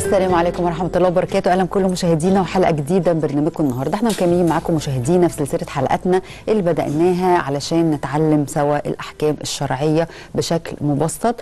السلام عليكم ورحمة الله وبركاته أهلا كل مشاهدينا وحلقة جديدة من برنامجكم النهاردة احنا مكملين معاكم مشاهدينا في سلسلة حلقاتنا اللي بدأناها علشان نتعلم سوا الأحكام الشرعية بشكل مبسط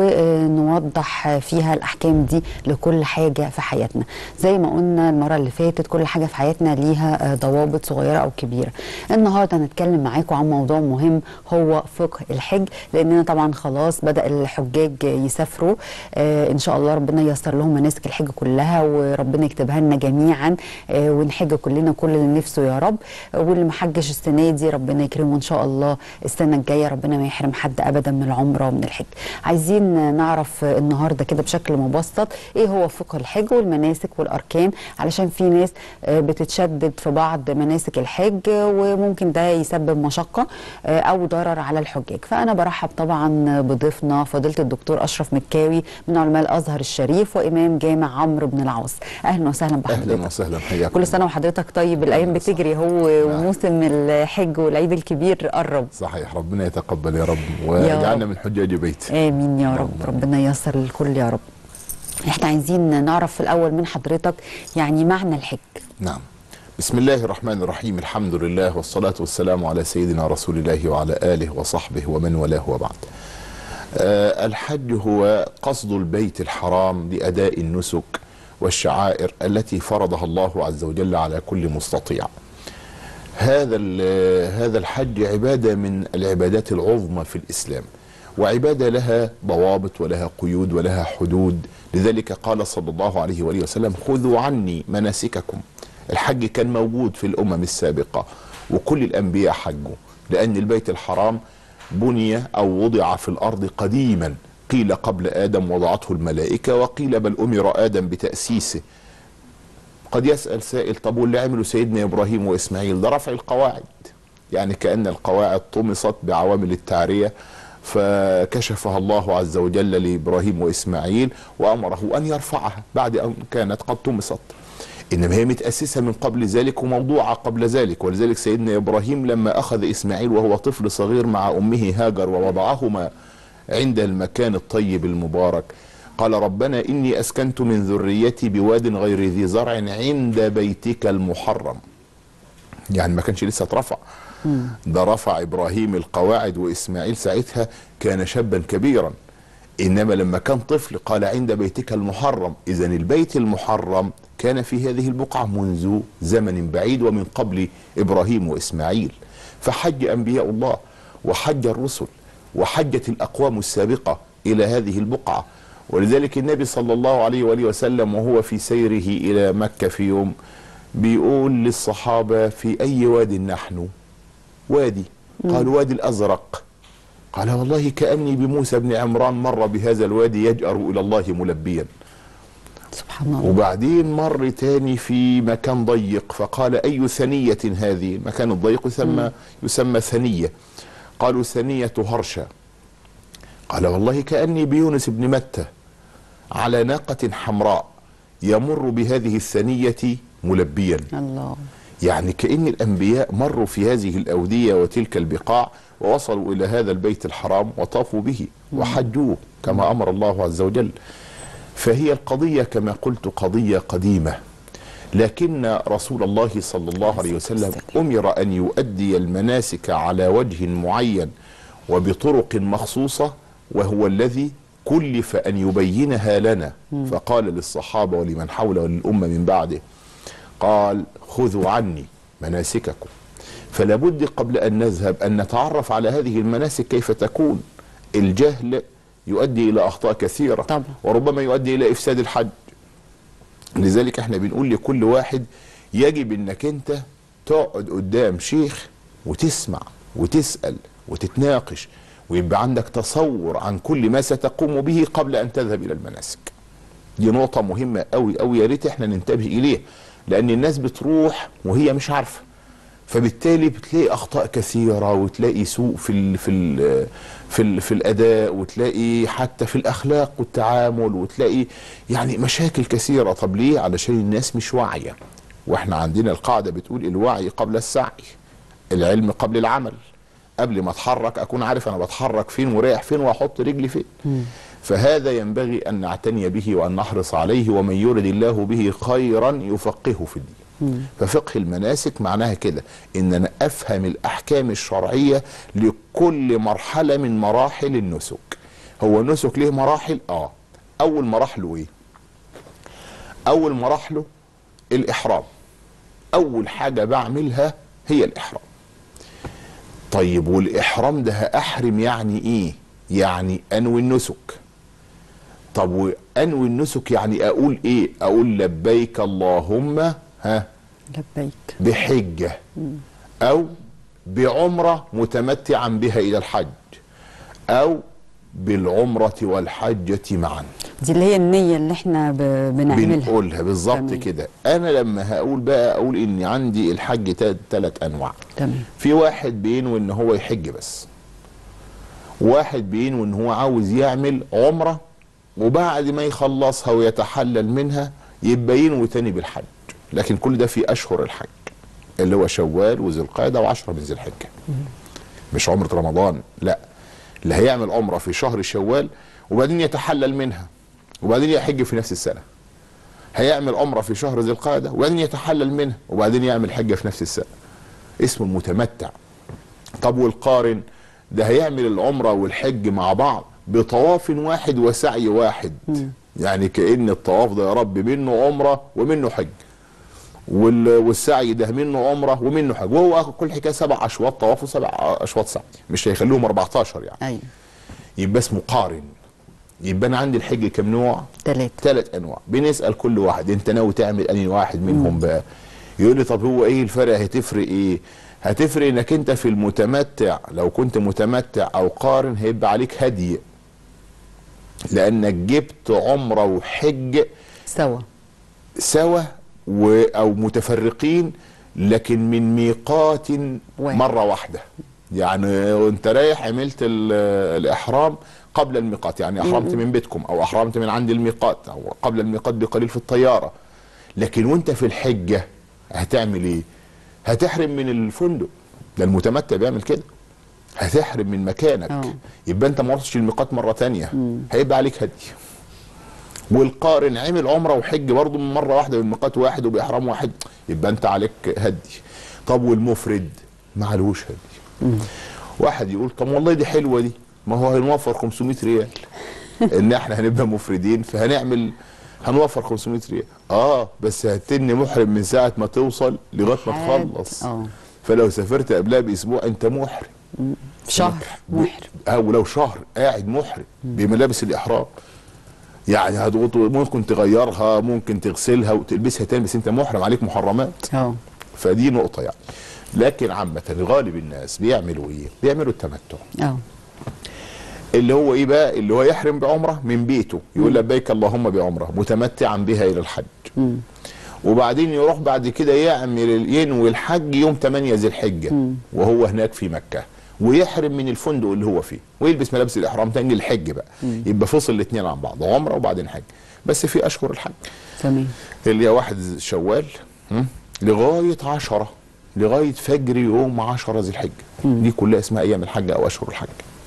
ونوضح فيها الأحكام دي لكل حاجة في حياتنا زي ما قلنا المرة اللي فاتت كل حاجة في حياتنا ليها ضوابط صغيرة أو كبيرة النهاردة هنتكلم معاكم عن موضوع مهم هو فقه الحج لأننا طبعا خلاص بدأ الحجاج يسافروا آه إن شاء الله ربنا ييسر لهم مناسك الحج كلها وربنا يكتبها لنا جميعا آه ونحج كلنا كل اللي نفسه يا رب واللي ما حجش السنه دي ربنا يكرمه ان شاء الله السنه الجايه ربنا ما يحرم حد ابدا من العمره ومن الحج عايزين نعرف النهارده كده بشكل مبسط ايه هو فقه الحج والمناسك والاركان علشان في ناس آه بتتشدد في بعض مناسك الحج وممكن ده يسبب مشقه آه او ضرر على الحجاج فانا برحب طبعا بضيفنا فضيله الدكتور اشرف مكاوي من علماء الازهر الشريف وامام جامع عمرو بن العاص اهلا وسهلا بحضرتك اهلا وسهلا حياكم كل سنه وحضرتك طيب الايام بتجري هو وموسم الحج والعيد الكبير قرب صحيح ربنا يتقبل يا رب ويجعلنا من حجاج بيت امين يا رب ربنا ييسر للكل يا رب احنا عايزين نعرف في الاول من حضرتك يعني معنى الحج نعم بسم الله الرحمن الرحيم الحمد لله والصلاة والسلام على سيدنا رسول الله وعلى آله وصحبه ومن والاه وبعد أه الحج هو قصد البيت الحرام لأداء النسك والشعائر التي فرضها الله عز وجل على كل مستطيع هذا هذا الحج عبادة من العبادات العظمى في الإسلام وعبادة لها ضوابط ولها قيود ولها حدود لذلك قال صلى الله عليه وآله وسلم خذوا عني مناسككم الحج كان موجود في الأمم السابقة وكل الأنبياء حجوا لأن البيت الحرام بني أو وضع في الأرض قديما قيل قبل آدم وضعته الملائكة وقيل بل أمر آدم بتأسيسه قد يسأل سائل طب واللي عمله سيدنا إبراهيم وإسماعيل ده رفع القواعد يعني كأن القواعد طمست بعوامل التعرية فكشفها الله عز وجل لإبراهيم وإسماعيل وأمره أن يرفعها بعد أن كانت قد طمست انما هي متاسسه من قبل ذلك وموضوعه قبل ذلك ولذلك سيدنا ابراهيم لما اخذ اسماعيل وهو طفل صغير مع امه هاجر ووضعهما عند المكان الطيب المبارك قال ربنا اني اسكنت من ذريتي بواد غير ذي زرع عند بيتك المحرم يعني ما كانش لسه اترفع ده رفع ابراهيم القواعد واسماعيل ساعتها كان شابا كبيرا انما لما كان طفل قال عند بيتك المحرم اذا البيت المحرم كان في هذه البقعه منذ زمن بعيد ومن قبل ابراهيم واسماعيل فحج انبياء الله وحج الرسل وحجت الاقوام السابقه الى هذه البقعه ولذلك النبي صلى الله عليه واله وسلم وهو في سيره الى مكه في يوم بيقول للصحابه في اي واد نحن وادي قالوا وادي الازرق قال والله كأني بموسى بن عمران مر بهذا الوادي يجأر إلى الله ملبيا سبحان الله وبعدين مر تاني في مكان ضيق فقال أي ثنية هذه المكان الضيق يسمى, يسمى ثنية قالوا ثنية هرشة قال والله كأني بيونس بن متى على ناقة حمراء يمر بهذه الثنية ملبيا الله يعني كأن الأنبياء مروا في هذه الأودية وتلك البقاع ووصلوا إلى هذا البيت الحرام وطافوا به وحجوه كما أمر الله عز وجل فهي القضية كما قلت قضية قديمة لكن رسول الله صلى الله عليه وسلم أمر أن يؤدي المناسك على وجه معين وبطرق مخصوصة وهو الذي كلف أن يبينها لنا فقال للصحابة ولمن حوله وللأمة من بعده قال خذوا عني مناسككم فلا بد قبل أن نذهب أن نتعرف على هذه المناسك كيف تكون الجهل يؤدي إلى أخطاء كثيرة طبعا. وربما يؤدي إلى إفساد الحج لذلك احنا بنقول لكل واحد يجب انك انت تقعد قدام شيخ وتسمع وتسأل وتتناقش ويبقى عندك تصور عن كل ما ستقوم به قبل ان تذهب الى المناسك دي نقطة مهمة قوي قوي يا ريت احنا ننتبه اليها لان الناس بتروح وهي مش عارفة فبالتالي بتلاقي اخطاء كثيره وتلاقي سوء في ال في ال في ال في الاداء وتلاقي حتى في الاخلاق والتعامل وتلاقي يعني مشاكل كثيره طب ليه علشان الناس مش واعيه واحنا عندنا القاعده بتقول الوعي قبل السعي العلم قبل العمل قبل ما اتحرك اكون عارف انا بتحرك فين ورايح فين واحط رجلي فين فهذا ينبغي ان نعتني به وان نحرص عليه ومن يرد الله به خيرا يفقهه في الدين ففقه المناسك معناها كده ان انا افهم الاحكام الشرعيه لكل مرحله من مراحل النسك هو النسك ليه مراحل اه اول مراحله ايه اول مراحله الاحرام اول حاجه بعملها هي الاحرام طيب والاحرام ده احرم يعني ايه يعني انوي النسك طب وانوي النسك يعني اقول ايه اقول لبيك اللهم ها لبيك بحجه او بعمره متمتعا بها الى الحج او بالعمره والحجه معا دي اللي هي النيه اللي احنا ب... بنعملها بنقولها بالظبط تمام. كده انا لما هقول بقى اقول ان عندي الحج ثلاث انواع تمام في واحد بينوي ان هو يحج بس واحد بينوي ان هو عاوز يعمل عمره وبعد ما يخلصها ويتحلل منها يبقى ينوي تاني بالحج لكن كل ده في اشهر الحج اللي هو شوال وذي القعده وعشرة من ذي الحجه مش عمره رمضان لا اللي هيعمل عمره في شهر شوال وبعدين يتحلل منها وبعدين يحج في نفس السنه هيعمل عمره في شهر ذي القعده وبعدين يتحلل منها وبعدين يعمل حجه في نفس السنه اسمه المتمتع طب والقارن ده هيعمل العمره والحج مع بعض بطواف واحد وسعي واحد يعني كأن الطواف ده يا رب منه عمره ومنه حج وال- والسعي ده منه عمره ومنه حج وهو كل حكايه سبع اشواط طواف وسبع اشواط سعي مش هيخلوهم 14 يعني ايوه يبقى اسمه قارن يبقى انا عندي الحج كم نوع؟ ثلاثه ثلاث انواع بنسال كل واحد انت ناوي تعمل انهي واحد منهم بقى يقول لي طب هو ايه الفرق هتفرق ايه هتفرق انك انت في المتمتع لو كنت متمتع او قارن هيبقى عليك هدي لانك جبت عمره وحج سوا سوا و او متفرقين لكن من ميقات واحد. مره واحده يعني وانت رايح عملت ال- الاحرام قبل الميقات يعني احرمت من بيتكم او احرمت من عند الميقات او قبل الميقات بقليل في الطياره لكن وانت في الحجه هتعمل ايه هتحرم من الفندق ده المتمتع بيعمل كده هتحرم من مكانك اه. يبقى انت ما رحتش الميقات مره تانية هيبقى عليك هدي والقارن عمل عمره وحج برضه من مره واحده بميقات واحد وباحرام واحد يبقى انت عليك هدي طب والمفرد ما عليهوش هدي واحد يقول طب والله دي حلوه دي ما هو هنوفر 500 ريال ان احنا هنبقى مفردين فهنعمل هنوفر 500 ريال اه بس هتني محرم من ساعه ما توصل لغايه ما لحد- تخلص اه. فلو سافرت قبلها باسبوع انت محرم في شهر محرم او لو شهر قاعد محرم بملابس الاحرام يعني هتغط ممكن تغيرها ممكن تغسلها وتلبسها تاني بس انت محرم عليك محرمات اه فدي نقطه يعني لكن عامه غالب الناس بيعملوا ايه بيعملوا التمتع اه اللي هو ايه بقى اللي هو يحرم بعمره من بيته يقول لبيك اللهم بعمره متمتعا بها الى الحج وبعدين يروح بعد كده يعمل ينوي الحج يوم 8 ذي الحجه وهو هناك في مكه ويحرم من الفندق اللي هو فيه ويلبس ملابس الاحرام تاني الحج بقى يبقى فصل الاثنين عن بعض عمره وبعدين حج بس في اشهر الحج تمام اللي هي واحد شوال م? لغايه عشرة لغايه فجر يوم عشرة ذي الحجه دي كلها اسمها ايام الحج او اشهر الحج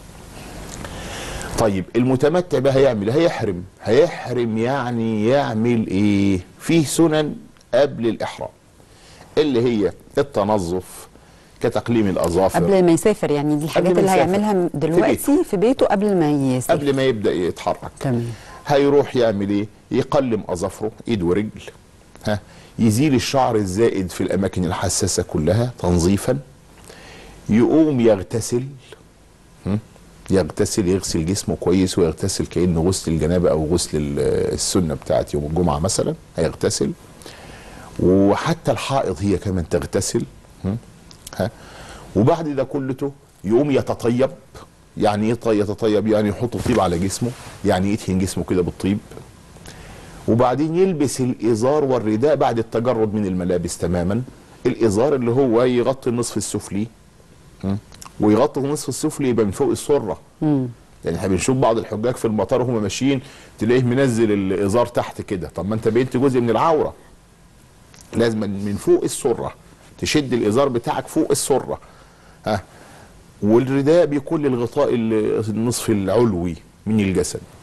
طيب المتمتع بقى هيعمل هيحرم هيحرم يعني يعمل ايه فيه سنن قبل الاحرام اللي هي التنظف كتقليم الاظافر قبل ما يسافر يعني دي الحاجات ما اللي يسافر. هيعملها في دلوقتي في بيته قبل ما يسافر قبل ما يبدا يتحرك تمام هيروح يعمل ايه يقلم اظافره ايد ورجل ها يزيل الشعر الزائد في الاماكن الحساسه كلها تنظيفا يقوم يغتسل هم؟ يغتسل يغسل جسمه كويس ويغتسل كانه غسل الجنابه او غسل ال- السنه بتاعت يوم الجمعه مثلا هيغتسل وحتى الحائض هي كمان تغتسل هم؟ ها وبعد ده كلته يقوم يتطيب يعني ايه طي- يتطيب يعني يحط طيب على جسمه يعني يدهن جسمه كده بالطيب وبعدين يلبس الازار والرداء بعد التجرد من الملابس تماما الازار اللي هو يغطي النصف السفلي م? ويغطي النصف السفلي يبقى من فوق السره مم. يعني احنا بنشوف بعض الحجاج في المطار وهم ماشيين تلاقيه منزل الازار تحت كده طب ما انت بينت جزء من العوره لازم من فوق السره تشد الازار بتاعك فوق السره ها والرداء بيكون للغطاء ال- النصف العلوي من الجسد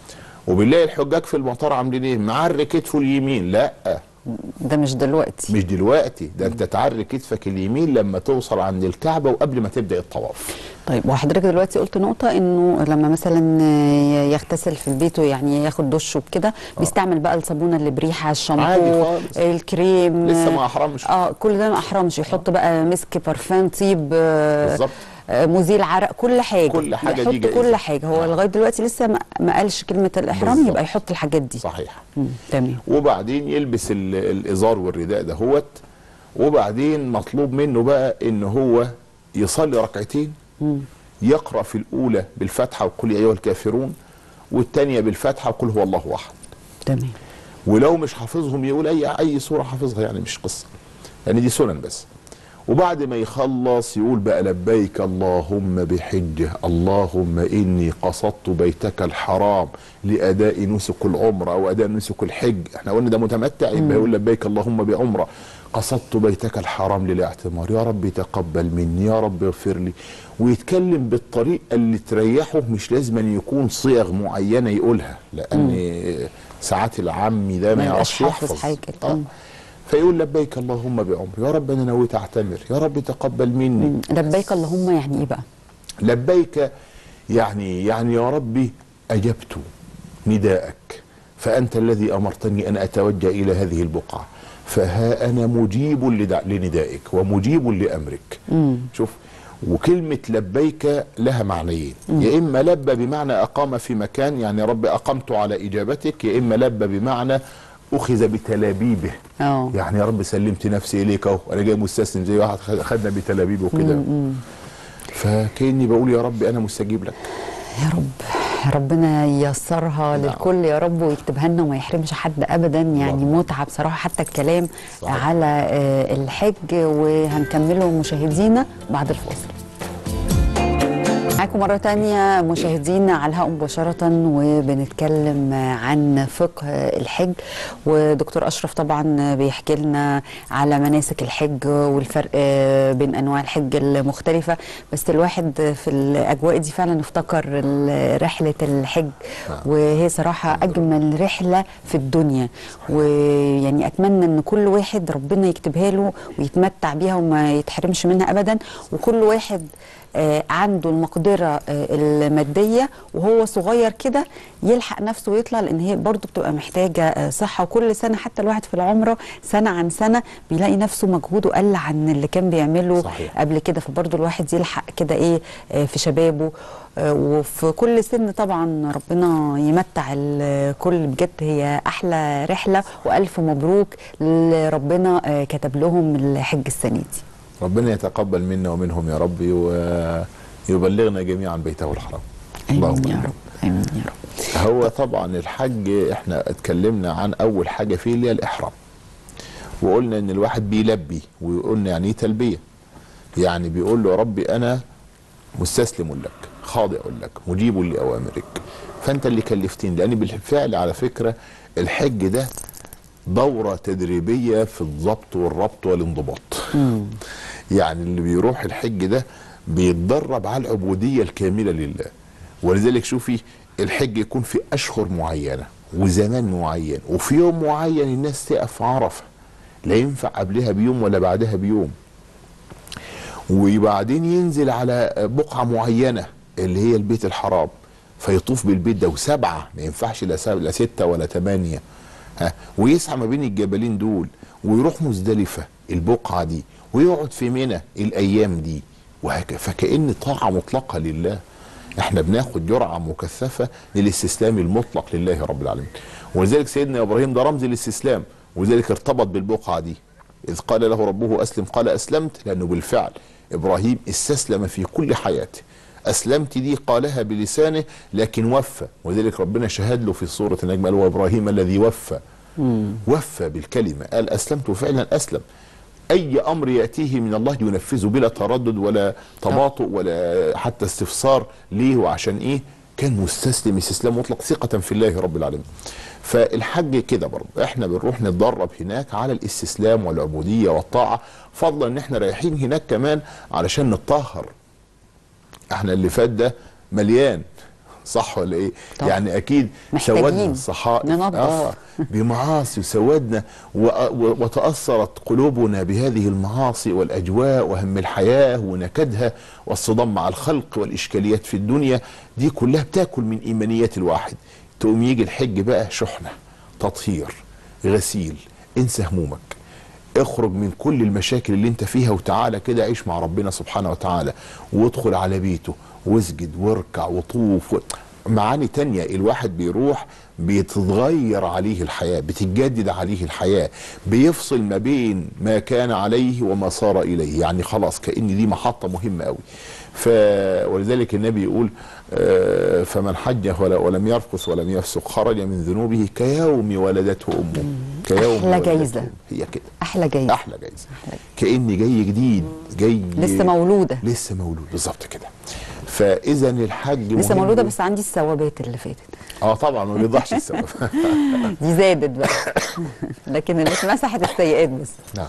وبنلاقي الحجاج في المطار عاملين ايه معري كتفه اليمين لا ده مش دلوقتي مش دلوقتي ده انت تعري كتفك اليمين لما توصل عند الكعبه وقبل ما تبدا الطواف طيب وحضرتك دلوقتي قلت نقطة انه لما مثلا يغتسل في البيت ويعني ياخد دش وكده بيستعمل بقى الصابونة اللي بريحة عادي الشامبو خالص. الكريم لسه ما احرمش اه كل ده ما احرمش يحط بقى مسك بارفان طيب آه، بالظبط. آه، مزيل عرق كل حاجة كل حاجة يحط دي جائزة. كل حاجة هو نعم. لغاية دلوقتي لسه ما- ما قالش كلمة الإحرام بالظبط. يبقى يحط الحاجات دي صحيح مم، تمام وبعدين يلبس ال- الازار والرداء دهوت وبعدين مطلوب منه بقى ان هو يصلي ركعتين يقرا في الاولى بالفاتحه وقل يا ايها الكافرون والثانيه بالفاتحه وقل هو الله احد تمام ولو مش حافظهم يقول اي اي سوره حافظها يعني مش قصه يعني دي سنن بس وبعد ما يخلص يقول بقى لبيك اللهم بحجه اللهم اني قصدت بيتك الحرام لاداء نسك العمره او اداء نسك الحج احنا قلنا ده متمتع يبقى يقول لبيك اللهم بعمره قصدت بيتك الحرام للاعتمار يا رب تقبل مني يا رب اغفر لي ويتكلم بالطريقه اللي تريحه مش لازم أن يكون صيغ معينه يقولها لان ساعات العمي ده ما ما يبقاش يعرفش حافظ يحفظ حاجة. آه. مم. فيقول لبيك اللهم بعمر يا رب انا نويت اعتمر يا رب تقبل مني مم. لبيك اللهم يعني ايه بقى لبيك يعني يعني يا ربي اجبت نداءك فانت الذي امرتني ان اتوجه الى هذه البقعه فها انا مجيب لدع... لندائك ومجيب لامرك شوف وكلمة لبيك لها معنيين يا إما لبى بمعنى أقام في مكان يعني يا رب أقمت على إجابتك يا إما لبى بمعنى أخذ بتلابيبه اه يعني يا رب سلمت نفسي اليك اهو انا جاي مستسلم زي واحد خد- خدنا بتلابيبه كده فكاني بقول يا رب انا مستجيب لك يا رب ربنا ييسرها نعم. للكل يا رب ويكتبها لنا وما يحرمش حد ابدا يعني اللهم. متعه بصراحه حتى الكلام صحيح. على آه، الحج وهنكمله مشاهدينا بعد الفاصل معاكم مرة تانية مشاهدينا على الهواء مباشرة وبنتكلم عن فقه الحج ودكتور أشرف طبعا بيحكي لنا على مناسك الحج والفرق بين أنواع الحج المختلفة بس الواحد في الأجواء دي فعلا افتكر ال- رحلة الحج وهي صراحة أجمل رحلة في الدنيا ويعني أتمنى أن كل واحد ربنا يكتبها له ويتمتع بيها وما يتحرمش منها أبدا وكل واحد آه، عنده المقدرة آه، المادية وهو صغير كده يلحق نفسه ويطلع لأن هي برضه بتبقى محتاجة آه، صحة وكل سنة حتى الواحد في العمرة سنة عن سنة بيلاقي نفسه مجهوده قل عن اللي كان بيعمله صحيح. قبل كده فبرضه الواحد يلحق كده إيه آه، في شبابه آه، وفي كل سن طبعا ربنا يمتع الكل بجد هي أحلى رحلة وألف مبروك اللي ربنا آه، كتب لهم الحج السنة دي ربنا يتقبل منا ومنهم يا ربي ويبلغنا جميعا بيته الحرام اللهم آمين يا آمين. رب آمين يا رب هو طبعا الحج احنا اتكلمنا عن اول حاجه فيه اللي هي الاحرام وقلنا ان الواحد بيلبي وقلنا يعني ايه تلبيه يعني بيقول له يا ربي انا مستسلم لك خاضع لك مجيب لاوامرك فانت اللي كلفتني لان بالفعل على فكره الحج ده دوره تدريبيه في الضبط والربط والانضباط يعني اللي بيروح الحج ده بيتدرب على العبوديه الكامله لله ولذلك شوفي الحج يكون في اشهر معينه وزمان معين وفي يوم معين الناس تقف في عرفه لا ينفع قبلها بيوم ولا بعدها بيوم وبعدين ينزل على بقعه معينه اللي هي البيت الحرام فيطوف بالبيت ده وسبعه ما ينفعش لا سب- لا سته ولا ثمانيه ها ويسعى ما بين الجبلين دول ويروح مزدلفه البقعه دي ويقعد في منى الايام دي وهكذا فكأن طاعه مطلقه لله احنا بناخد جرعه مكثفه للاستسلام المطلق لله رب العالمين ولذلك سيدنا ابراهيم ده رمز الاستسلام ولذلك ارتبط بالبقعه دي اذ قال له ربه اسلم قال اسلمت لانه بالفعل ابراهيم استسلم في كل حياته اسلمت دي قالها بلسانه لكن وفى ولذلك ربنا شهد له في سوره النجم قال وابراهيم الذي وفى وفى بالكلمه قال اسلمت وفعلا اسلم اي امر ياتيه من الله ينفذه بلا تردد ولا تباطؤ ولا حتى استفسار ليه وعشان ايه كان مستسلم استسلام مطلق ثقه في الله رب العالمين فالحج كده برضه احنا بنروح نتدرب هناك على الاستسلام والعبوديه والطاعه فضلا ان احنا رايحين هناك كمان علشان نتطهر احنا اللي فات ده مليان صح ولا ايه طبعا. يعني اكيد محتاجين سودنا الصحائف ننظف. اه بمعاصي وسودنا و- و- وتاثرت قلوبنا بهذه المعاصي والاجواء وهم الحياه ونكدها والصدام مع الخلق والاشكاليات في الدنيا دي كلها بتاكل من ايمانيات الواحد تقوم يجي الحج بقى شحنه تطهير غسيل انسى همومك اخرج من كل المشاكل اللي انت فيها وتعالى كده عيش مع ربنا سبحانه وتعالى وادخل على بيته واسجد واركع وطوف و... معاني تانية الواحد بيروح بيتغير عليه الحياة بتتجدد عليه الحياة بيفصل ما بين ما كان عليه وما صار إليه يعني خلاص كأن دي محطة مهمة قوي ف... ولذلك النبي يقول آه، فمن حج ولا- ولم يرفث ولم يفسق خرج من ذنوبه كيوم ولدته أمه كيوم أحلى ولدته جايزة. أمه. هي كده احلى جايزه احلى جايزه كاني جاي جديد جاي لسه مولوده لسه مولود بالظبط كده فاذا الحج لسه مهم مولوده جداً. بس عندي الثوابات اللي فاتت اه طبعا ما بيضحش السبب دي زادت بقى لكن اللي اتمسحت السيئات بس نعم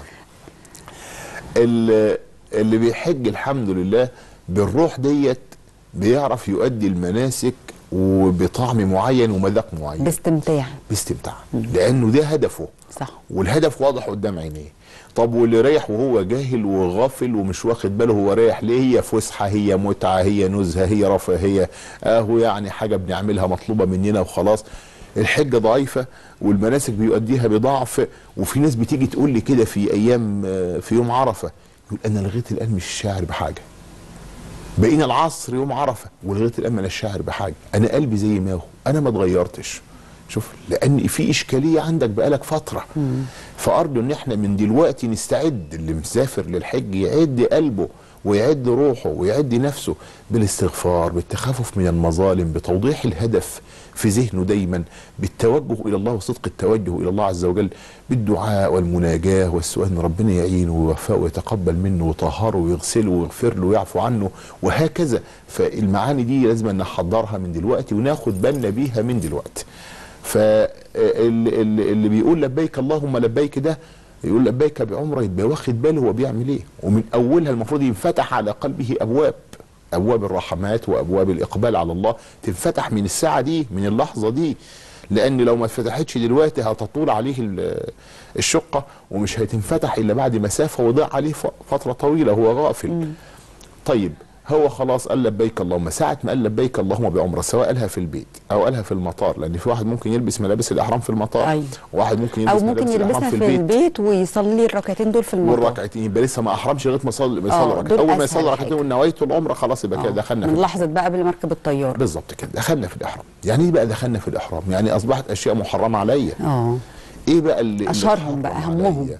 اللي, اللي بيحج الحمد لله بالروح ديت بيعرف يؤدي المناسك وبطعم معين ومذاق معين باستمتاع باستمتاع لانه ده هدفه صح والهدف واضح قدام عينيه طب واللي رايح وهو جاهل وغافل ومش واخد باله هو رايح ليه هي فسحه هي متعه هي نزهه هي رفاهيه اهو يعني حاجه بنعملها مطلوبه مننا وخلاص الحجه ضعيفه والمناسك بيؤديها بضعف وفي ناس بتيجي تقول لي كده في ايام آه، في يوم عرفه يقول انا لغايه الان مش شاعر بحاجه بقينا العصر يوم عرفه ولغايه الان ما انا شاعر بحاجه انا قلبي زي ما هو انا ما اتغيرتش شوف لان في اشكاليه عندك بقالك فتره فارجو ان احنا من دلوقتي نستعد اللي مسافر للحج يعد قلبه ويعد روحه ويعد نفسه بالاستغفار بالتخفف من المظالم بتوضيح الهدف في ذهنه دايما بالتوجه الى الله وصدق التوجه الى الله عز وجل بالدعاء والمناجاه والسؤال ان ربنا يعينه ويوفقه ويتقبل منه ويطهره ويغسله ويغفر له ويعفو عنه وهكذا فالمعاني دي لازم نحضرها من دلوقتي وناخد بالنا بيها من دلوقتي فاللي اللي بيقول لبيك اللهم لبيك ده يقول لبيك بعمره يبقى واخد باله هو بيعمل ايه ومن اولها المفروض ينفتح على قلبه ابواب ابواب الرحمات وابواب الاقبال على الله تنفتح من الساعه دي من اللحظه دي لان لو ما اتفتحتش دلوقتي هتطول عليه ال- الشقه ومش هتنفتح الا بعد مسافه وضاع عليه ف- فتره طويله هو غافل طيب هو خلاص قال لبيك اللهم ساعة ما قال لبيك اللهم بعمرة سواء قالها في البيت أو قالها في المطار لأن في واحد ممكن يلبس ملابس الإحرام في المطار أيوة. وواحد ممكن يلبس او ممكن ملابس الإحرام يلبسها في البيت ويصلي الركعتين دول في المطار والركعتين يبقى لسه ما احرمش لغايه ما يصلي ما آه، يصلي ركعتين دول اول ما أسهل يصلي ركعتين حاجة. ونويته العمره خلاص يبقى كده آه، دخلنا من في لحظه بقى قبل ما اركب الطياره بالظبط كده دخلنا في الاحرام يعني ايه بقى دخلنا في الاحرام يعني اصبحت اشياء محرمه عليا اه ايه بقى اللي اللي أشهرهم بقى، اتحرم أهمهم. عليا؟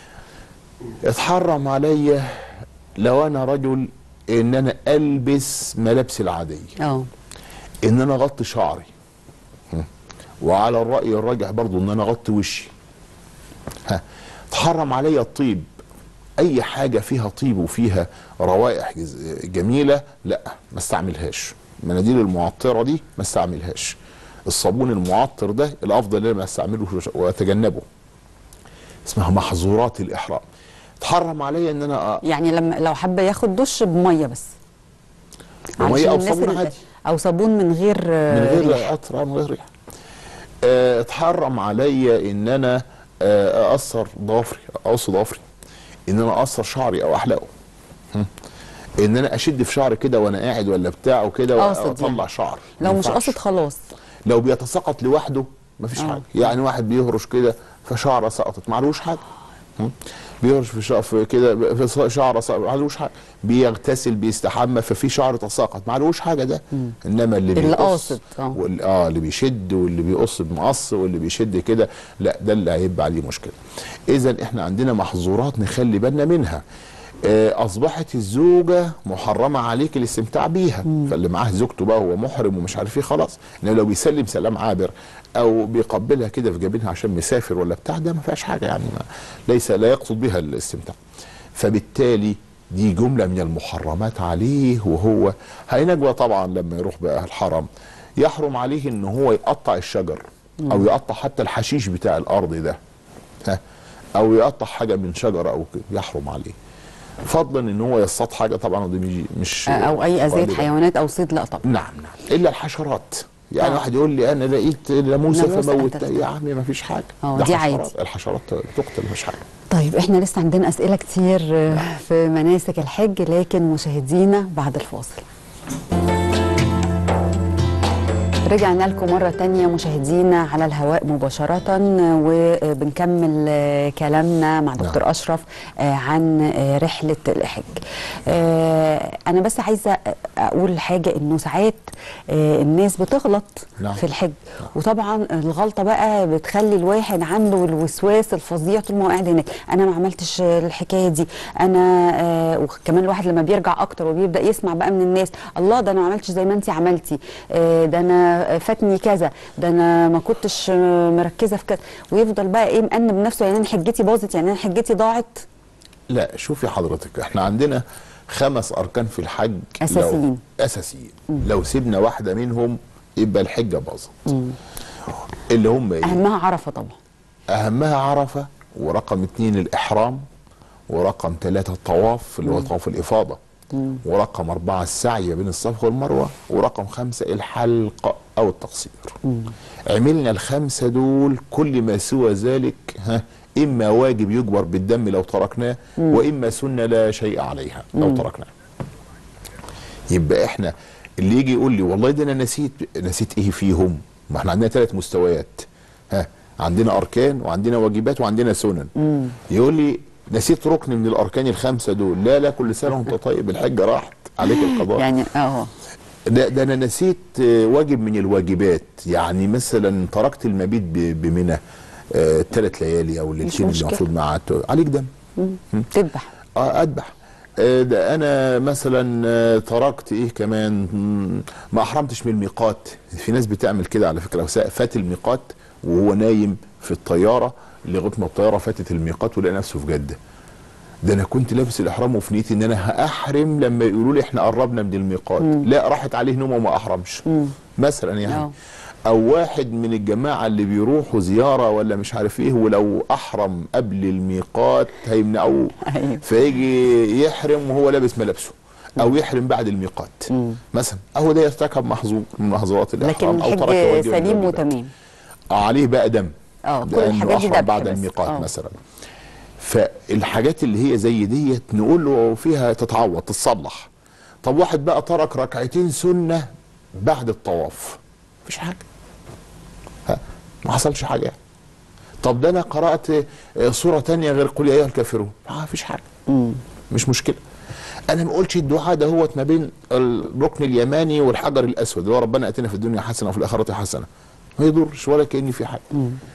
اتحرم عليا لو انا رجل ان انا البس ملابسي العاديه اه ان انا اغطي شعري هم. وعلى الراي الراجح برضو ان انا اغطي وشي ها تحرم عليا الطيب اي حاجه فيها طيب وفيها روائح جز- جميله لا ما استعملهاش المناديل المعطره دي ما استعملهاش الصابون المعطر ده الافضل ان انا ما استعمله واتجنبه اسمها محظورات الاحرام تحرم عليا ان انا أ- يعني لما لو حب ياخد دش بميه بس بمية علشان أو الناس صابون اللي- عادي. او صابون من غير آه، من غير ريح. عطر من غير ريحه آه، اتحرم عليا ان انا آه، اقصر ضوافري اقص ضوافري ان انا اقصر شعري او احلقه هم. ان انا اشد في شعري كده وانا قاعد ولا بتاع وكده قاصد واطلع يعني. شعر ما لو مش ينفعش. قاصد خلاص لو بيتساقط لوحده مفيش آه. حاجه يعني واحد بيهرش كده فشعره سقطت معلوش حاجه هم؟ بيهرش في شعر في كده في شعره سقطت معلوش حاجه بيغتسل بيستحمى ففي شعر تساقط معلوش حاجه ده انما اللي اللي بيقص قاصد، آه. وال- اه اللي بيشد واللي بيقص بمقص واللي بيشد كده لا ده اللي هيبقى عليه مشكله اذا احنا عندنا محظورات نخلي بالنا منها آه، اصبحت الزوجه محرمه عليك الاستمتاع بيها فاللي معاه زوجته بقى هو محرم ومش عارف ايه خلاص انما لو بيسلم سلام عابر او بيقبلها كده في جبينها عشان مسافر ولا بتاع ده ما فيهاش حاجه يعني ما ليس لا يقصد بها الاستمتاع فبالتالي دي جمله من المحرمات عليه وهو هينجوى طبعا لما يروح بقى الحرم يحرم عليه ان هو يقطع الشجر او يقطع حتى الحشيش بتاع الارض ده ها او يقطع حاجه من شجره او كده يحرم عليه فضلا ان هو يصطاد حاجه طبعا ودي مش- مش او اي اذيه قابلة. حيوانات او صيد لا طبعا نعم نعم الا الحشرات يعني آه. واحد يقول لي انا لقيت ناموسه ناموسة فموتها قتلتها. يا عمي ما فيش حاجه آه، ده دي حشرات. عادي. الحشرات تقتل مفيش حاجه طيب احنا لسه عندنا اسئله كتير آه، في مناسك الحج لكن مشاهدينا بعد الفاصل رجعنا لكم مرة تانية مشاهدينا على الهواء مباشرة وبنكمل آه، كلامنا مع دكتور أشرف آه، عن آه، رحلة الحج آه، أنا بس عايزة أقول حاجة إنه ساعات آه، الناس بتغلط نعم. في الحج وطبعا الغلطة بقى بتخلي الواحد عنده الوسواس الفظيع طول ما هو قاعد هناك أنا ما عملتش الحكاية دي أنا آه، وكمان الواحد لما بيرجع أكتر وبيبدأ يسمع بقى من الناس الله ده أنا ما عملتش زي ما أنت عملتي آه، ده أنا فاتني كذا ده أنا ما كنتش آه، مركزة في كذا ويفضل بقى إيه مأنب نفسه يعني أنا حجتي باظت يعني أنا حجتي ضاعت لا شوفي حضرتك احنا عندنا خمس اركان في الحج لو- أساسيين. اساسيين لو سيبنا واحده منهم يبقى الحجه باظت اللي هم ايه أهمها عرفة طبعا اهمها عرفه ورقم اتنين الاحرام ورقم ثلاثة الطواف اللي هو طواف الافاضه ورقم أربعة السعي بين الصفا والمروة ورقم خمسة الحلق أو التقصير عملنا الخمسة دول كل ما سوى ذلك ها إما واجب يجبر بالدم لو تركناه وإما سنة لا شيء عليها لو تركناه يبقى احنا اللي يجي يقول لي والله ده انا نسيت نسيت ايه فيهم ما احنا عندنا ثلاث مستويات ها عندنا اركان وعندنا واجبات وعندنا سنن يقول لي نسيت ركن من الاركان الخمسه دول لا لا كل سنه وانت طيب الحجه راحت عليك القضاء يعني اه ده, ده انا نسيت آه، واجب من الواجبات يعني مثلا تركت المبيت ب- بمنى ثلاث ليالي او الليلتين اللي مشكلة. المفروض ما قعدت عليك دم تذبح اه اذبح آه، ده انا مثلا آه، تركت ايه كمان مم، ما احرمتش من الميقات في ناس بتعمل كده على فكره وسا- فات الميقات وهو نايم في الطياره لغايه ما الطياره فاتت الميقات ولقى نفسه في جده ده انا كنت لابس الاحرام وفي نيتي ان انا هاحرم لما يقولوا لي احنا قربنا من الميقات لا راحت عليه نومه وما احرمش مثلا يعني آه. او واحد من الجماعه اللي بيروحوا زياره ولا مش عارف ايه ولو احرم قبل الميقات هيمنعوه أيوة. فيجي يحرم وهو لابس ملابسه او يحرم بعد الميقات مثلا اهو ده يرتكب محظور من محظورات لكن الاحرام او ترك الحج واجب من سليم الواجبات. وتمام آه، عليه بقى دم اه كل لأنه الحاجات دي أحرم ذبح بعد بس. الميقات آه. مثلا فالحاجات اللي هي زي ديت نقول له فيها تتعوض تتصلح طب واحد بقى ترك ركعتين سنه بعد الطواف مفيش حاجه ها ما حصلش حاجه يعني. طب ده انا قرات آه، سوره تانية غير قل يا ايها الكافرون ما فيش حاجه مش مشكله انا ما قلتش الدعاء ده هو ما بين الركن اليماني والحجر الاسود اللي هو ربنا اتنا في الدنيا حسنه وفي الاخره حسنه ما يضرش ولا كاني في حاجه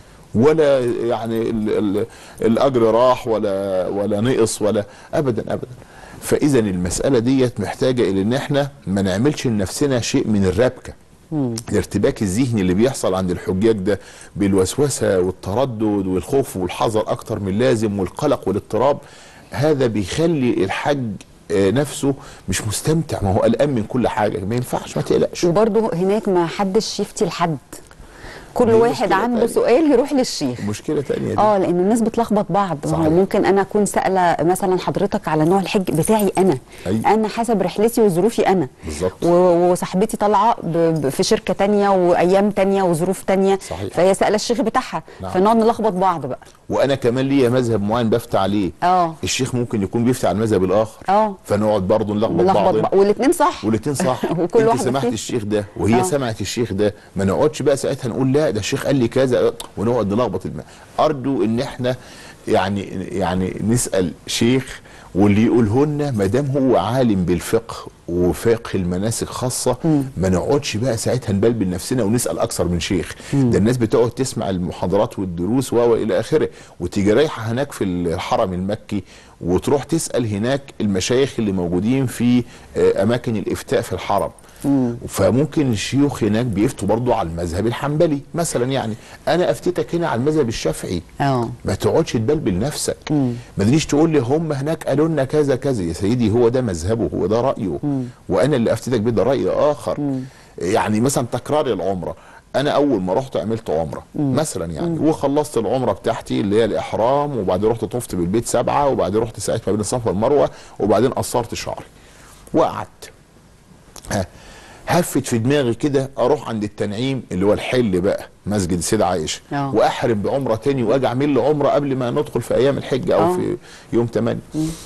ولا يعني ال ال الاجر راح ولا ولا نقص ولا ابدا ابدا فاذا المساله ديت محتاجه الى ان احنا ما نعملش لنفسنا شيء من الربكه الارتباك الذهني اللي بيحصل عند الحجاج ده بالوسوسه والتردد والخوف والحذر اكتر من اللازم والقلق والاضطراب هذا بيخلي الحج آه، نفسه مش مستمتع ما هو قلقان من كل حاجه ما ينفعش ما تقلقش وبرضه هناك ما حدش يفتي لحد كل دي واحد مشكلة عنده تانية. سؤال يروح للشيخ مشكله تانية دي اه لان الناس بتلخبط بعض ما هو صحيح. ممكن انا اكون سائله مثلا حضرتك على نوع الحج بتاعي انا أيوة. انا حسب رحلتي وظروفي انا بالظبط. و- وصاحبتي طالعه ب- ب- في شركه تانية وايام تانية وظروف تانية صحيح. فهي سائله الشيخ بتاعها نعم. فنقعد نلخبط بعض بقى وانا كمان ليا مذهب معين بفتي عليه اه. الشيخ ممكن يكون بيفتي على المذهب الاخر اه. فنقعد برضه نلخبط نلخبط بعض بعض والاثنين صح والاثنين صح وكل انت واحد سمعت فيه. الشيخ ده وهي اه. سمعت الشيخ ده ما نقعدش بقى ساعتها نقول لا ده الشيخ قال لي كذا ونقعد نلخبط الماء ارجو ان احنا يعني يعني نسال شيخ واللي يقوله لنا ما دام هو عالم بالفقه وفقه المناسك خاصه ما نقعدش بقى ساعتها نبلبل نفسنا ونسال اكثر من شيخ ده الناس بتقعد تسمع المحاضرات والدروس و الى اخره وتيجي رايحه هناك في الحرم المكي وتروح تسال هناك المشايخ اللي موجودين في آه، اماكن الافتاء في الحرم فممكن الشيوخ هناك بيفتوا برضو على المذهب الحنبلي مثلا يعني انا افتيتك هنا على المذهب الشافعي اه ما تقعدش تبلبل نفسك ما تجيش تقول لي هم هناك قالوا لنا كذا كذا يا سيدي هو ده مذهبه هو ده رايه وانا اللي افتيتك بيه ده راي اخر يعني مثلا تكرار العمره انا اول ما رحت عملت عمره مثلا يعني وخلصت العمره بتاعتي اللي هي الاحرام وبعدين رحت طفت بالبيت سبعه وبعدين رحت سعيت ما بين الصفا والمروه وبعدين قصرت شعري وقعدت ها هفت في دماغي كده اروح عند التنعيم اللي هو الحل بقى مسجد السيدة عائشه آه. واحرم بعمره تاني واجي اعمل لي عمره قبل ما ندخل في ايام الحج او آه. في يوم 8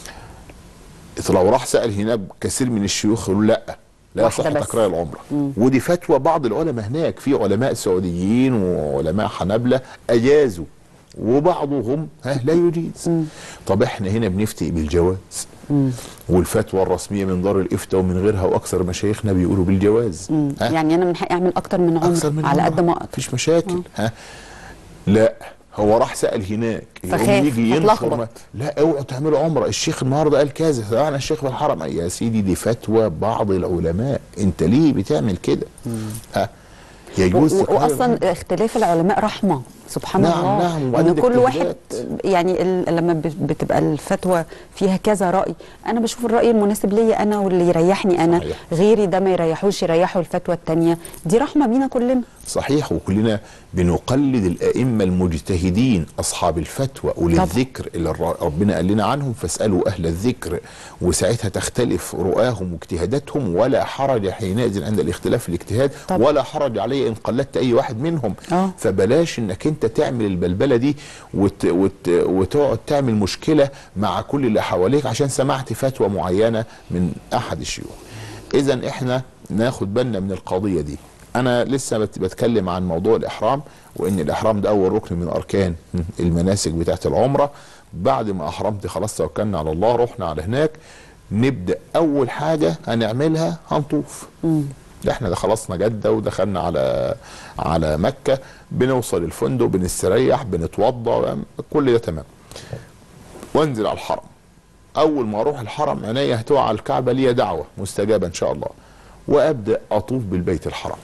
لو راح سال هناك كثير من الشيوخ يقولوا لا لا واحدة يصح بس. تكرار العمره ودي فتوى بعض العلماء هناك في علماء سعوديين وعلماء حنابله اجازوا وبعضهم ها لا يجيز طب احنا هنا بنفتي بالجواز والفتوى الرسميه من دار الافتاء ومن غيرها واكثر مشايخنا بيقولوا بالجواز ها يعني انا من حقي اعمل اكتر من عمر اكثر من على عمرة. قد ما اقدر مفيش مشاكل ها لا هو راح سال هناك يقوم فخاف، يجي ينشر هتلخبط. ما- لا اوعوا تعملوا عمره الشيخ النهارده قال كذا انا الشيخ في الحرم يا سيدي دي فتوى بعض العلماء انت ليه بتعمل كده ها يجوز و- تكرار العمرة. واصلا اختلاف العلماء رحمه سبحان نعم، الله نعم، ان وبعدين كل واحد الاجتهادات. يعني ال- لما ب- بتبقى الفتوى فيها كذا راي انا بشوف الراي المناسب ليا انا واللي يريحني انا صحيح. غيري ده ما يريحوش يريحوا الفتوى التانية دي رحمه بينا كلنا صحيح وكلنا بنقلد الائمه المجتهدين اصحاب الفتوى اولي طبعا. الذكر اللي الر- ربنا قال لنا عنهم فاسالوا اهل الذكر وساعتها تختلف رؤاهم واجتهاداتهم ولا حرج حينئذ عند الاختلاف في الاجتهاد طبعا. ولا حرج علي ان قلدت اي واحد منهم آه. فبلاش انك انت تعمل البلبله دي وت وت وتقعد تعمل مشكله مع كل اللي حواليك عشان سمعت فتوى معينه من احد الشيوخ اذا احنا ناخد بالنا من القضيه دي انا لسه بت- بتكلم عن موضوع الاحرام وان الاحرام ده اول ركن من اركان المناسك بتاعت العمره بعد ما احرمت خلاص توكلنا على الله رحنا على هناك نبدا اول حاجه هنعملها هنطوف ده احنا ده خلصنا جده ودخلنا على على مكه بنوصل الفندق بنستريح بنتوضا كل ده تمام وانزل على الحرم اول ما اروح الحرم عينيا هتقع على الكعبه ليا دعوه مستجابه ان شاء الله وابدا اطوف بالبيت الحرام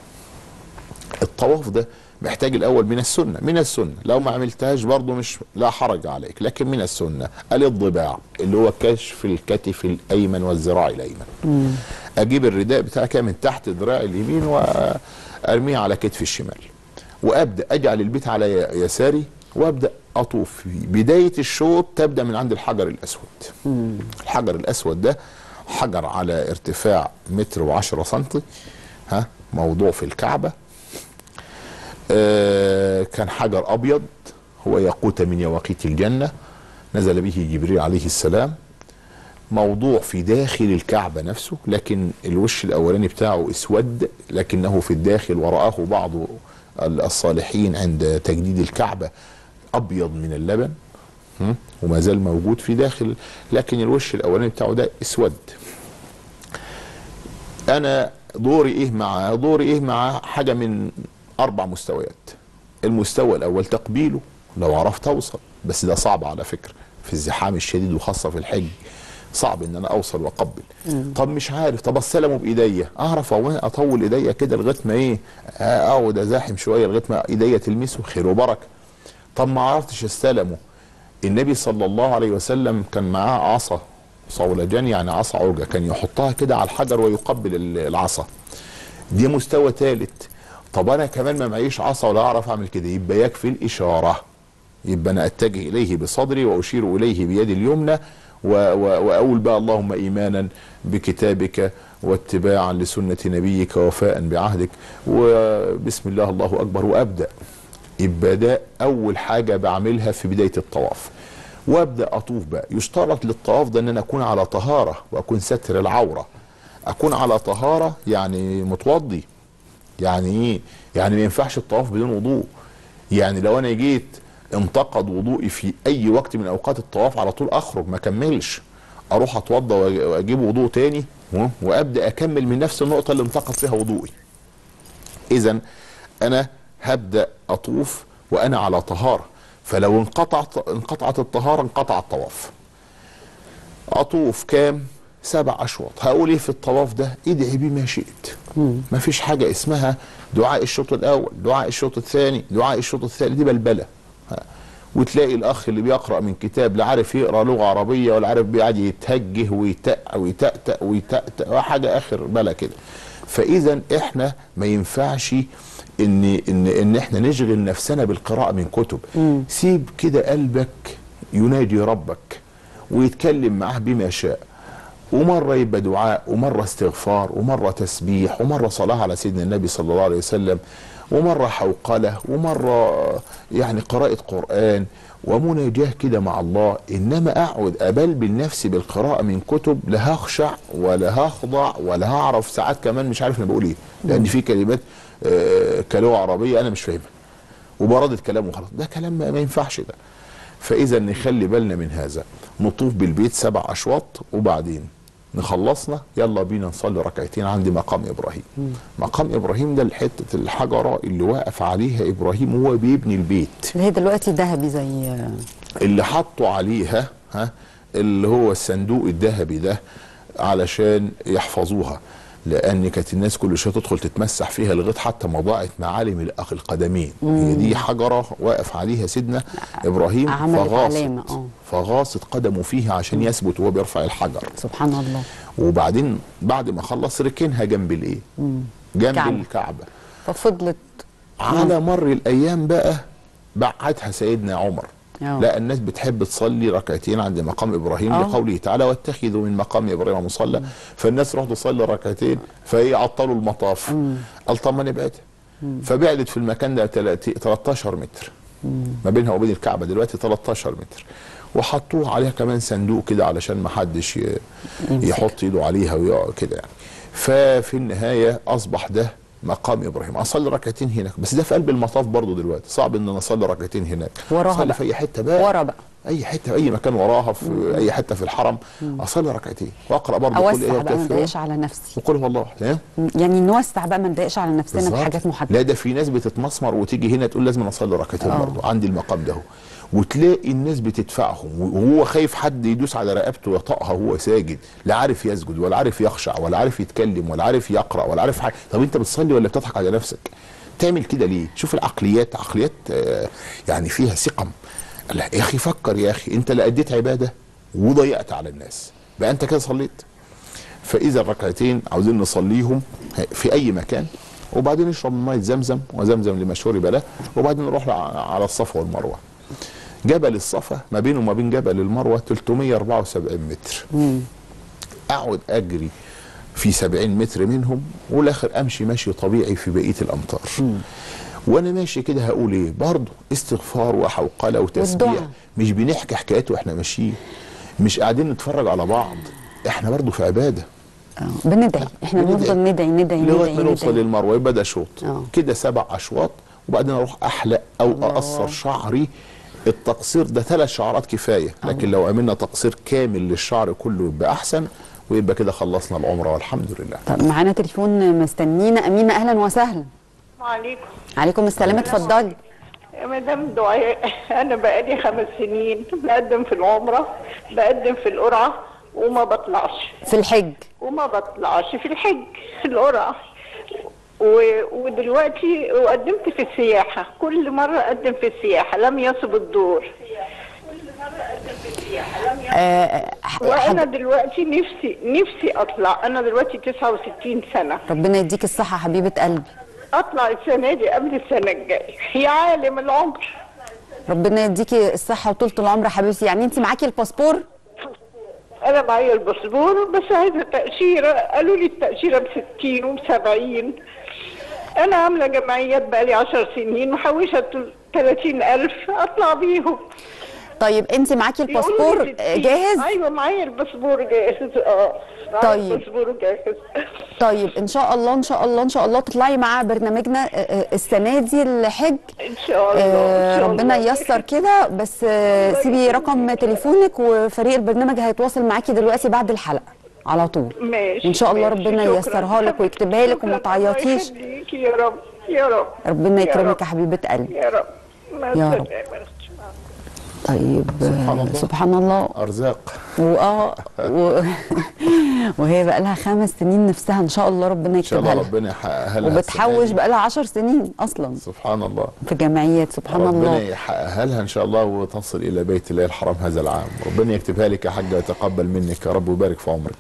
الطواف ده محتاج الاول من السنه من السنه لو ما عملتهاش برضه مش لا حرج عليك لكن من السنه الاضباع اللي هو كشف الكتف الايمن والذراع الايمن اجيب الرداء بتاعي كده من تحت دراعي اليمين وارميه على كتفي الشمال وابدا اجعل البيت على ي- يساري وابدا اطوف فيه بدايه الشوط تبدا من عند الحجر الاسود الحجر الاسود ده حجر على ارتفاع متر وعشرة سنتي ها موضوع في الكعبه آه كان حجر ابيض هو ياقوت من يواقيت الجنه نزل به جبريل عليه السلام موضوع في داخل الكعبة نفسه لكن الوش الأولاني بتاعه اسود لكنه في الداخل ورآه بعض الصالحين عند تجديد الكعبة أبيض من اللبن هم؟ وما زال موجود في داخل لكن الوش الأولاني بتاعه ده اسود أنا دوري إيه مع دوري إيه مع حاجة من أربع مستويات المستوى الأول تقبيله لو عرفت أوصل بس ده صعب على فكرة في الزحام الشديد وخاصة في الحج صعب ان انا اوصل واقبل طب مش عارف طب استلمه بايديا اعرف أو اطول ايديا كده لغايه ما ايه آه، اقعد ازاحم شويه لغايه ما ايديا تلمسه خير وبركه طب ما عرفتش استلمه النبي صلى الله عليه وسلم كان معاه عصا صولجان يعني عصا عرجه كان يحطها كده على الحجر ويقبل ال- العصا دي مستوى ثالث طب انا كمان ما معيش عصا ولا اعرف اعمل كده يبقى يكفي الاشاره يبقى انا اتجه اليه بصدري واشير اليه بيدي اليمنى و- و- واقول بقى اللهم ايمانا بكتابك واتباعا لسنه نبيك وفاء بعهدك وبسم الله الله اكبر وابدا يبقى ده اول حاجه بعملها في بدايه الطواف وابدا اطوف بقى يشترط للطواف ده ان انا اكون على طهاره واكون ستر العوره اكون على طهاره يعني متوضي يعني ايه يعني ما ينفعش الطواف بدون وضوء يعني لو انا جيت انتقد وضوئي في اي وقت من اوقات الطواف على طول اخرج ما اكملش اروح اتوضى وأج- واجيب وضوء تاني و- وابدا اكمل من نفس النقطه اللي انتقد فيها وضوئي اذا انا هبدا اطوف وانا على طهاره فلو انقطعت انقطعت الطهاره انقطع الطواف اطوف كام سبع اشواط هقول ايه في الطواف ده ادعي بما شئت ما فيش حاجه اسمها دعاء الشوط الاول دعاء الشوط الثاني دعاء الشوط الثالث دي بلبله ها. وتلاقي الاخ اللي بيقرا من كتاب لا عارف يقرا لغه عربيه ولا عارف بيقعد يتهجه ويتأ ويتأتأ ويتأتأ حاجه اخر بلا كده فاذا احنا ما ينفعش ان ان ان احنا نشغل نفسنا بالقراءه من كتب سيب كده قلبك يناجي ربك ويتكلم معاه بما شاء ومره يبقى دعاء ومره استغفار ومره تسبيح ومره صلاه على سيدنا النبي صلى الله عليه وسلم ومره حوقله ومره يعني قراءه قران ومناجاه كده مع الله انما اقعد ابلبل نفسي بالقراءه من كتب لا هخشع ولا هخضع ولا هعرف ساعات كمان مش عارف انا بقول ايه لان في كلمات آه، كلغه عربيه انا مش فاهمها وبردد كلام وخلاص ده كلام ما ما ينفعش ده فاذا نخلي بالنا من هذا نطوف بالبيت سبع اشواط وبعدين نخلصنا يلا بينا نصلي ركعتين عند مقام ابراهيم مقام ابراهيم ده الحته الحجره اللي واقف عليها ابراهيم وهو بيبني البيت اللي هي دلوقتي ذهبي زي اللي حطوا عليها ها اللي هو الصندوق الذهبي ده علشان يحفظوها لان كانت الناس كل شويه تدخل تتمسح فيها لغايه حتى ما ضاعت معالم الاخ القدمين هي دي حجره واقف عليها سيدنا ابراهيم عملت فغاصت علامة، آه. فغاصت قدمه فيها عشان يثبت وهو بيرفع الحجر سبحان الله وبعدين بعد ما خلص ركنها جنب الايه جنب كعبة. الكعبه ففضلت على مر الايام بقى بعتها سيدنا عمر أه. لا الناس بتحب تصلي ركعتين عند مقام ابراهيم أه. لقوله تعالى واتخذوا من مقام ابراهيم مصلى فالناس تروح تصلي ركعتين فايه عطلوا المطاف قال طب ما نبعدها فبعدت في المكان ده 13 متر ما بينها وبين الكعبه دلوقتي 13 متر وحطوه عليها كمان صندوق كده علشان ما حدش ي- يحط ايده عليها ويقع كده يعني ففي النهايه اصبح ده مقام ابراهيم اصلي ركعتين هناك بس ده في قلب المطاف برضه دلوقتي صعب ان انا اصلي ركعتين هناك وراها اصلي بقى. في اي حته بقى ورا بقى اي حته اي مكان وراها في اي حته في الحرم اصلي ركعتين واقرا برضه اوسع قل ايه بقى ما الكافرون نضايقش على نفسي وقل هو الله ها يعني نوسع بقى ما نضايقش على نفسنا بالظبط. بحاجات محدده لا ده في ناس بتتمسمر وتيجي هنا تقول لازم اصلي ركعتين آه. برضه عندي المقام ده هو. وتلاقي الناس بتدفعهم وهو خايف حد يدوس على رقبته ويطأها وهو ساجد لا عارف يسجد ولا عارف يخشع ولا عارف يتكلم ولا عارف يقرا ولا عارف حاجه طب انت بتصلي ولا بتضحك على نفسك تعمل كده ليه شوف العقليات عقليات آه، يعني فيها سقم لا يا اخي فكر يا اخي انت لا اديت عباده وضيقت على الناس بقى انت كده صليت فاذا الركعتين عاوزين نصليهم في اي مكان وبعدين نشرب من ميه زمزم وزمزم لما شرب له وبعدين نروح على الصفا والمروه جبل الصفا ما بينه وما بين جبل المروه 374 متر اقعد اجري في 70 متر منهم والاخر امشي ماشي طبيعي في بقيه الامطار وانا ماشي كده هقول ايه برضه استغفار وحوقله وتسبيح والدعاء. مش بنحكي حكايات واحنا ماشيين مش قاعدين نتفرج على بعض احنا برضه في عباده آه، بندعي احنا بندعي. بنفضل ندعي ندعي لغايه ندعي ما نوصل ندعي للمروه يبقى ده شوط آه. كده سبع اشواط وبعدين اروح احلق او الله. اقصر شعري التقصير ده ثلاث شعرات كفايه لكن لو عملنا تقصير كامل للشعر كله يبقى احسن ويبقى كده خلصنا العمره والحمد لله طب معانا تليفون مستنينا امينه اهلا وسهلا عليكم عليكم السلام اتفضلي يا مدام دعاء انا بقالي خمس سنين بقدم في العمره بقدم في القرعه وما بطلعش في الحج وما بطلعش في الحج في القرعه و- ودلوقتي وقدمت في السياحه كل مره اقدم في السياحه لم يصب الدور آه وانا حد... دلوقتي نفسي نفسي اطلع انا دلوقتي 69 سنه ربنا يديك الصحه حبيبه قلبي اطلع السنه دي قبل السنه الجايه يا عالم العمر ربنا يديكي الصحه وطولة العمر يا حبيبتي يعني انت معاكي الباسبور انا معايا الباسبور بس عايزه تاشيره قالوا لي التاشيره ب 60 وب 70 انا عامله جمعيات بقالي 10 سنين محوشه 30000 اطلع بيهم طيب انت معاكي يقولوا الباسبور لي آه، 60. جاهز ايوه معايا الباسبور جاهز اه معايا طيب. الباسبور جاهز طيب ان شاء الله ان شاء الله ان شاء الله تطلعي مع برنامجنا آه، آه، السنه دي الحج ان شاء الله آه، إن شاء ربنا الله. ييسر كده بس آه، سيبي رقم تليفونك وفريق البرنامج هيتواصل معاكي دلوقتي بعد الحلقه على طول ماشي وان شاء الله ماشي. ربنا شكراً. ييسرها لك ويكتبها لك وما شكراً. الله تعيطيش يخليكي يا رب يا رب ربنا يا يكرمك رب. يا حبيبه قلبي يا رب مع يا رب. السلامة. طيب سبحان آه، الله. سبحان الله ارزاق واه و... وهي بقى لها خمس سنين نفسها ان شاء الله ربنا ان شاء الله يكتبها لها ربنا يحققها لها وبتحوش السنة دي. بقى لها 10 سنين اصلا سبحان الله في جمعيات سبحان ربنا الله يحققها لها ان شاء الله وتصل الى بيت الله الحرام هذا العام ربنا يكتبها لك يا حاجه ويتقبل منك يا رب ويبارك في عمرك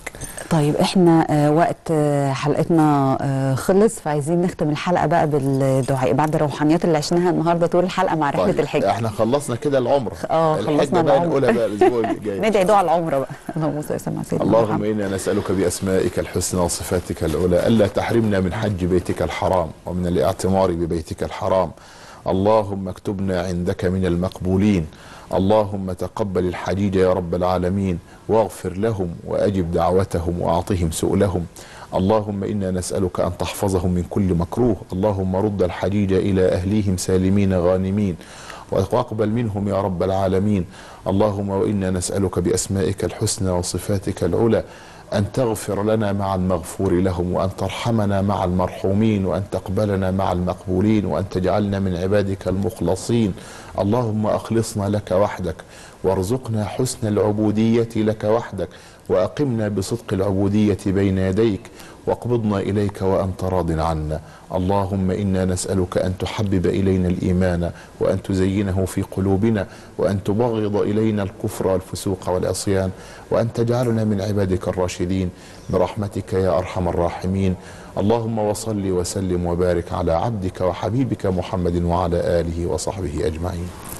طيب احنا آه، وقت آه، حلقتنا آه، خلص فعايزين نختم الحلقه بقى بالدعاء بعد الروحانيات اللي عشناها النهارده طول الحلقه مع رحله طيب الحج احنا خلصنا كده العمره اه الحجة خلصنا بقى العمرة. نقولها بقى الاسبوع الجاي ندعي دعاء العمره بقى اللهم صل وسلم على سيدنا اللهم محمد. انا نسالك باسمائك الحسنى وصفاتك العلى الا تحرمنا من حج بيتك الحرام ومن الاعتمار ببيتك الحرام اللهم اكتبنا عندك من المقبولين اللهم تقبل الحجيج يا رب العالمين واغفر لهم واجب دعوتهم واعطهم سؤلهم اللهم انا نسالك ان تحفظهم من كل مكروه اللهم رد الحجيج الى اهليهم سالمين غانمين واقبل منهم يا رب العالمين اللهم وانا نسالك باسمائك الحسنى وصفاتك العلى ان تغفر لنا مع المغفور لهم وان ترحمنا مع المرحومين وان تقبلنا مع المقبولين وان تجعلنا من عبادك المخلصين اللهم اخلصنا لك وحدك وارزقنا حسن العبوديه لك وحدك واقمنا بصدق العبوديه بين يديك واقبضنا اليك وانت راض عنا اللهم انا نسالك ان تحبب الينا الايمان وان تزينه في قلوبنا وان تبغض الينا الكفر والفسوق والعصيان وان تجعلنا من عبادك الراشدين برحمتك يا ارحم الراحمين اللهم وصل وسلم وبارك على عبدك وحبيبك محمد وعلى اله وصحبه اجمعين